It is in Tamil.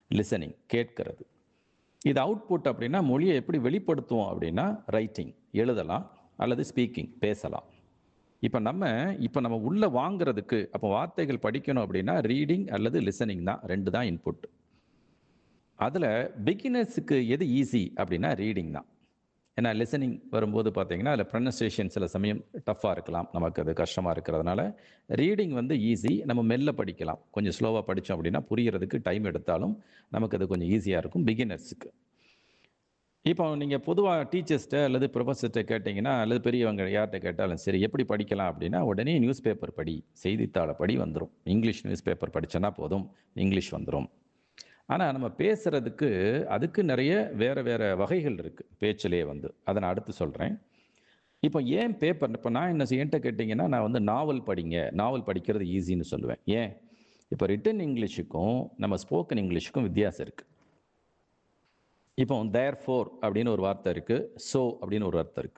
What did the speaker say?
லிசனிங் கேட்கிறது இது அவுட்புட் அப்படின்னா மொழியை எப்படி வெளிப்படுத்துவோம் அப்படின்னா ரைட்டிங் எழுதலாம் அல்லது ஸ்பீக்கிங் பேசலாம் இப்போ நம்ம இப்போ நம்ம உள்ளே வாங்குறதுக்கு அப்போ வார்த்தைகள் படிக்கணும் அப்படின்னா ரீடிங் அல்லது லிசனிங் தான் ரெண்டு தான் இன்புட் அதில் பிகினர்ஸுக்கு எது ஈஸி அப்படின்னா ரீடிங் தான் ஏன்னா லிசனிங் வரும்போது பார்த்தீங்கன்னா அதில் ப்ரொனன்சியேஷன் சில சமயம் டஃப்பாக இருக்கலாம் நமக்கு அது கஷ்டமாக இருக்கிறதுனால ரீடிங் வந்து ஈஸி நம்ம மெல்ல படிக்கலாம் கொஞ்சம் ஸ்லோவாக படித்தோம் அப்படின்னா புரியறதுக்கு டைம் எடுத்தாலும் நமக்கு அது கொஞ்சம் ஈஸியாக இருக்கும் பிகினர்ஸுக்கு இப்போ நீங்கள் பொதுவாக டீச்சர்ஸ்கிட்ட அல்லது ப்ரொஃபஸர்கிட்ட கேட்டிங்கன்னா அல்லது பெரியவங்க யார்கிட்ட கேட்டாலும் சரி எப்படி படிக்கலாம் அப்படின்னா உடனே நியூஸ் பேப்பர் படி செய்தித்தாளை படி வந்துடும் இங்கிலீஷ் நியூஸ் பேப்பர் படித்தோன்னா போதும் இங்கிலீஷ் வந்துடும் ஆனால் நம்ம பேசுகிறதுக்கு அதுக்கு நிறைய வேறு வேறு வகைகள் இருக்குது பேச்சிலே வந்து அதை நான் அடுத்து சொல்கிறேன் இப்போ ஏன் பேப்பர் இப்போ நான் என்ன என்கிட்ட கேட்டிங்கன்னா நான் வந்து நாவல் படிங்க நாவல் படிக்கிறது ஈஸின்னு சொல்லுவேன் ஏன் இப்போ ரிட்டன் இங்கிலீஷுக்கும் நம்ம ஸ்போக்கன் இங்கிலீஷுக்கும் வித்தியாசம் இருக்குது இப்போ தேர் ஃபோர் அப்படின்னு ஒரு வார்த்தை இருக்குது ஸோ அப்படின்னு ஒரு வார்த்தை இருக்குது